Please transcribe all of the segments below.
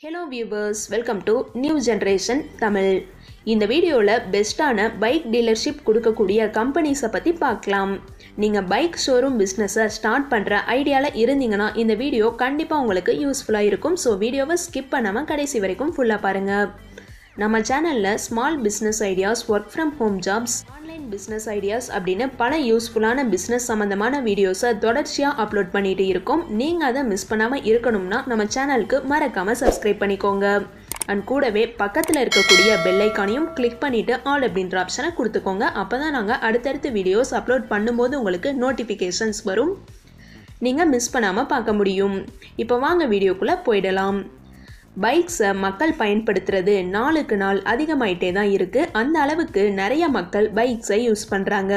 hello viewers welcome to new generation Tamil இந்த வீடியோவில் பெஸ்ட்டான பைக் டீலர்ஷிப் கொடுக்கக்கூடிய கம்பெனிஸை பற்றி பார்க்கலாம் நீங்கள் பைக் ஷோரூம் பிஸ்னஸை ஸ்டார்ட் பண்ணுற ஐடியாவில் இருந்தீங்கன்னா இந்த வீடியோ கண்டிப்பாக உங்களுக்கு யூஸ்ஃபுல்லாக இருக்கும் ஸோ வீடியோவை ஸ்கிப் பண்ணாமல் கடைசி வரைக்கும் ஃபுல்லாக பாருங்கள் நம்ம சேனலில் small business ideas work from home jobs online business ideas அப்படின்னு பல யூஸ்ஃபுல்லான பிஸ்னஸ் சம்மந்தமான வீடியோஸை தொடர்ச்சியாக அப்லோட் பண்ணிட்டு இருக்கோம் நீங்கள் அதை மிஸ் பண்ணாமல் இருக்கணும்னா நம்ம சேனலுக்கு மறக்காமல் சப்ஸ்கிரைப் பண்ணிக்கோங்க அண்ட் கூடவே பக்கத்தில் இருக்கக்கூடிய பெல் ஐக்கானையும் கிளிக் பண்ணிவிட்டு ஆல் அப்படின்ற ஆப்ஷனை கொடுத்துக்கோங்க அப்போ தான் நாங்கள் அடுத்தடுத்த வீடியோஸ் அப்லோட் பண்ணும்போது உங்களுக்கு நோட்டிஃபிகேஷன்ஸ் வரும் நீங்கள் மிஸ் பண்ணாமல் பார்க்க முடியும் இப்போ வாங்க வீடியோக்குள்ளே போயிடலாம் பைக்ஸை மக்கள் பயன்படுத்துறது நாளுக்கு நாள் அதிகமாயிட்டே தான் இருக்குது அந்த அளவுக்கு நிறைய மக்கள் பைக்ஸை யூஸ் பண்ணுறாங்க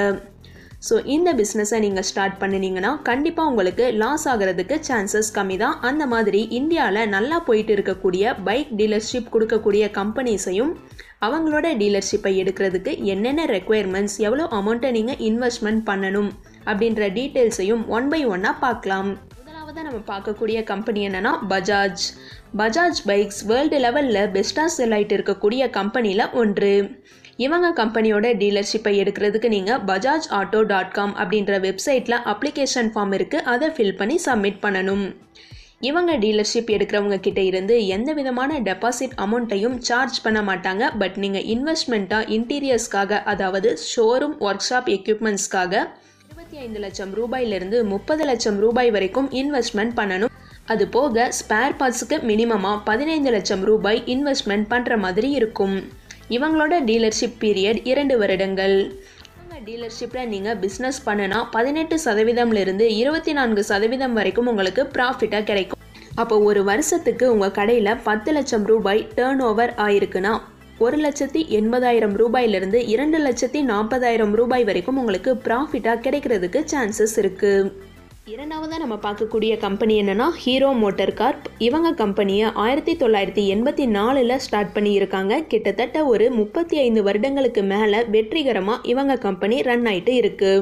ஸோ இந்த பிஸ்னஸை நீங்கள் ஸ்டார்ட் பண்ணினீங்கன்னா கண்டிப்பாக உங்களுக்கு லாஸ் ஆகிறதுக்கு சான்சஸ் கம்மி தான் அந்த மாதிரி இந்தியாவில் நல்லா போயிட்டு இருக்கக்கூடிய பைக் டீலர்ஷிப் கொடுக்கக்கூடிய கம்பெனிஸையும் அவங்களோட டீலர்ஷிப்பை எடுக்கிறதுக்கு என்னென்ன ரெக்குயர்மெண்ட்ஸ் எவ்வளோ அமௌண்ட்டை நீங்கள் இன்வெஸ்ட்மெண்ட் பண்ணணும் அப்படின்ற டீட்டெயில்ஸையும் ஒன் பை ஒன்னாக பார்க்கலாம் முதலாவதாக நம்ம பார்க்கக்கூடிய கம்பெனி என்னன்னா பஜாஜ் பஜாஜ் பைக்ஸ் வேர்ல்டு லெவலில் பெஸ்ட்டாக செல் ஆகிட்டு இருக்கக்கூடிய கம்பெனியில் ஒன்று இவங்க கம்பெனியோட டீலர்ஷிப்பை எடுக்கிறதுக்கு நீங்கள் பஜாஜ் ஆட்டோ டாட் காம் அப்படின்ற வெப்சைட்டில் அப்ளிகேஷன் ஃபார்ம் இருக்குது அதை ஃபில் பண்ணி சப்மிட் பண்ணணும் இவங்க டீலர்ஷிப் எடுக்கிறவங்க கிட்ட இருந்து எந்த விதமான டெபாசிட் அமௌண்ட்டையும் சார்ஜ் பண்ண மாட்டாங்க பட் நீங்கள் இன்வெஸ்ட்மெண்ட்டாக இன்டீரியர்ஸ்க்காக அதாவது ஷோரூம் ஒர்க் ஷாப் எக்யூப்மெண்ட்ஸ்க்காக இருபத்தி ஐந்து லட்சம் ரூபாயிலிருந்து முப்பது லட்சம் ரூபாய் வரைக்கும் இன்வெஸ்ட்மெண்ட் பண்ணணும் அது போக ஸ்பேர் பார்ட்ஸுக்கு மினிமமாக பதினைந்து லட்சம் ரூபாய் இன்வெஸ்ட்மெண்ட் பண்ணுற மாதிரி இருக்கும் இவங்களோட டீலர்ஷிப் பீரியட் இரண்டு வருடங்கள் இவங்க டீலர்ஷிப்பில் நீங்கள் பிஸ்னஸ் பண்ணுனா பதினெட்டு சதவீதம்லேருந்து இருபத்தி நான்கு சதவீதம் வரைக்கும் உங்களுக்கு ப்ராஃபிட்டாக கிடைக்கும் அப்போ ஒரு வருஷத்துக்கு உங்கள் கடையில் பத்து லட்சம் ரூபாய் டேர்ன் ஓவர் ஆயிருக்குன்னா ஒரு லட்சத்தி எண்பதாயிரம் ரூபாயிலிருந்து இரண்டு லட்சத்தி நாற்பதாயிரம் ரூபாய் வரைக்கும் உங்களுக்கு ப்ராஃபிட்டாக கிடைக்கிறதுக்கு சான்சஸ் இருக்குது இரண்டாவதாக நம்ம பார்க்கக்கூடிய கம்பெனி என்னன்னா ஹீரோ மோட்டார் கார்ப் இவங்க கம்பெனியை ஆயிரத்தி தொள்ளாயிரத்தி எண்பத்தி நாலில் ஸ்டார்ட் பண்ணியிருக்காங்க கிட்டத்தட்ட ஒரு முப்பத்தி ஐந்து வருடங்களுக்கு மேலே வெற்றிகரமாக இவங்க கம்பெனி ரன் ஆயிட்டு இருக்கு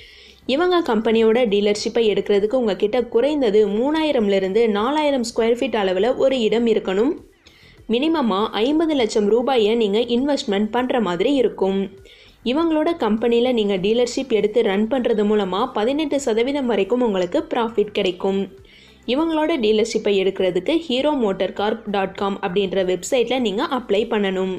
இவங்க கம்பெனியோட டீலர்ஷிப்பை எடுக்கிறதுக்கு உங்ககிட்ட குறைந்தது மூணாயிரம்லேருந்து நாலாயிரம் ஸ்கொயர் ஃபீட் அளவில் ஒரு இடம் இருக்கணும் மினிமமாக ஐம்பது லட்சம் ரூபாயை நீங்கள் இன்வெஸ்ட்மெண்ட் பண்ணுற மாதிரி இருக்கும் இவங்களோட கம்பெனியில் நீங்கள் டீலர்ஷிப் எடுத்து ரன் பண்ணுறது மூலமாக பதினெட்டு சதவீதம் வரைக்கும் உங்களுக்கு ப்ராஃபிட் கிடைக்கும் இவங்களோட டீலர்ஷிப்பை எடுக்கிறதுக்கு Hero Motor Corp dot com அப்படின்ற வெப்சைட்டில் நீங்கள் அப்ளை பண்ணணும்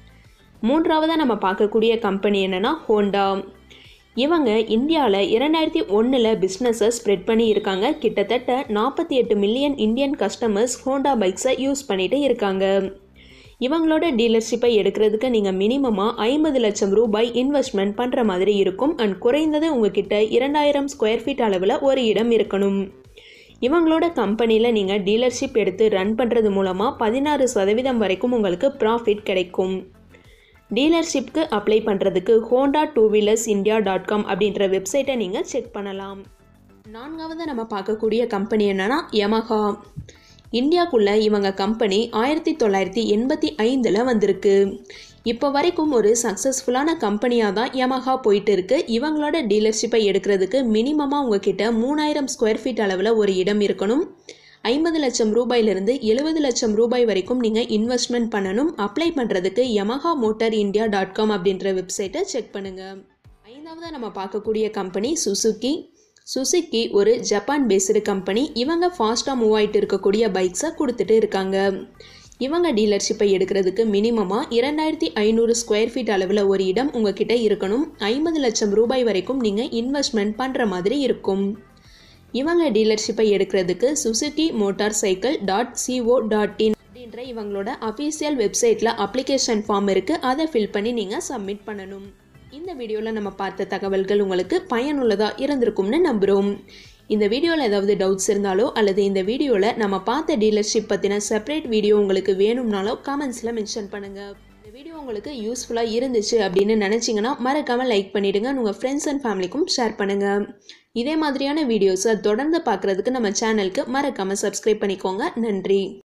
மூன்றாவதாக நம்ம பார்க்கக்கூடிய கம்பெனி என்னென்னா ஹோண்டா இவங்க இந்தியாவில் இரண்டாயிரத்தி ஒன்றில் பிஸ்னஸை ஸ்ப்ரெட் பண்ணி இருக்காங்க கிட்டத்தட்ட நாற்பத்தி எட்டு மில்லியன் இந்தியன் கஸ்டமர்ஸ் ஹோண்டா பைக்ஸை யூஸ் பண்ணிட்டு இருக்காங்க இவங்களோட டீலர்ஷிப்பை எடுக்கிறதுக்கு நீங்கள் மினிமமாக ஐம்பது லட்சம் ரூபாய் இன்வெஸ்ட்மெண்ட் பண்ணுற மாதிரி இருக்கும் அண்ட் குறைந்தது உங்ககிட்ட இரண்டாயிரம் ஸ்கொயர் ஃபீட் அளவில் ஒரு இடம் இருக்கணும் இவங்களோட கம்பெனியில் நீங்கள் டீலர்ஷிப் எடுத்து ரன் பண்ணுறது மூலமாக பதினாறு சதவீதம் வரைக்கும் உங்களுக்கு ப்ராஃபிட் கிடைக்கும் டீலர்ஷிப்க்கு அப்ளை பண்ணுறதுக்கு Honda two wheelers India dot com அப்படின்ற வெப்சைட்டை நீங்கள் செக் பண்ணலாம் நான்காவது நம்ம பார்க்கக்கூடிய கம்பெனி என்னென்னா யமஹா இந்தியாக்குள்ளே இவங்க கம்பெனி ஆயிரத்தி தொள்ளாயிரத்தி எண்பத்தி ஐந்தில் வந்திருக்கு இப்போ வரைக்கும் ஒரு சக்ஸஸ்ஃபுல்லான கம்பெனியாக தான் யமஹா போயிட்டு இருக்கு இவங்களோட டீலர்ஷிப்பை எடுக்கிறதுக்கு மினிமமாக உங்ககிட்ட மூணாயிரம் ஸ்கொயர் ஃபீட் அளவில் ஒரு இடம் இருக்கணும் ஐம்பது லட்சம் ரூபாயிலிருந்து எழுபது லட்சம் ரூபாய் வரைக்கும் நீங்கள் இன்வெஸ்ட்மெண்ட் பண்ணணும் அப்ளை பண்ணுறதுக்கு Yamaha Motor India dot com அப்படின்ற வெப்சைட்டை செக் பண்ணுங்கள் ஐந்தாவது நம்ம பார்க்கக்கூடிய கம்பெனி சுசுக்கி சுசுக்கி ஒரு ஜப்பான் பேஸ்டு கம்பெனி இவங்க ஃபாஸ்ட்டாக மூவ் ஆகிட்டு இருக்கக்கூடிய பைக்ஸை கொடுத்துட்டு இருக்காங்க இவங்க டீலர்ஷிப்பை எடுக்கிறதுக்கு மினிமமாக இரண்டாயிரத்தி ஐநூறு ஸ்கொயர் ஃபீட் அளவில் ஒரு இடம் உங்ககிட்ட இருக்கணும் ஐம்பது லட்சம் ரூபாய் வரைக்கும் நீங்கள் இன்வெஸ்ட்மெண்ட் பண்ணுற மாதிரி இருக்கும் இவங்க டீலர்ஷிப்பை எடுக்கிறதுக்கு சுசுகி மோட்டார் சைக்கிள் டாட் சிஓ டாட் இன் அப்படின்ற இவங்களோட அஃபீஷியல் வெப்சைட்டில் அப்ளிகேஷன் ஃபார்ம் இருக்குது அதை ஃபில் பண்ணி நீங்கள் சப்மிட் பண்ணணும் இந்த வீடியோவில் நம்ம பார்த்த தகவல்கள் உங்களுக்கு பயனுள்ளதாக இருந்திருக்கும்னு நம்புகிறோம் இந்த வீடியோவில் ஏதாவது டவுட்ஸ் இருந்தாலோ அல்லது இந்த வீடியோவில் நம்ம பார்த்த டீலர்ஷிப் பற்றின செப்பரேட் வீடியோ உங்களுக்கு வேணும்னாலோ கமெண்ட்ஸில் மென்ஷன் பண்ணுங்கள் இந்த வீடியோ உங்களுக்கு யூஸ்ஃபுல்லாக இருந்துச்சு அப்படின்னு நினச்சிங்கன்னா மறக்காமல் லைக் பண்ணிவிடுங்க உங்கள் ஃப்ரெண்ட்ஸ் அண்ட் ஃபேமிலிக்கும் ஷேர் பண்ணுங்கள் இதே மாதிரியான வீடியோஸை தொடர்ந்து பார்க்குறதுக்கு நம்ம சேனலுக்கு மறக்காமல் சப்ஸ்கிரைப் பண்ணிக்கோங்க நன்றி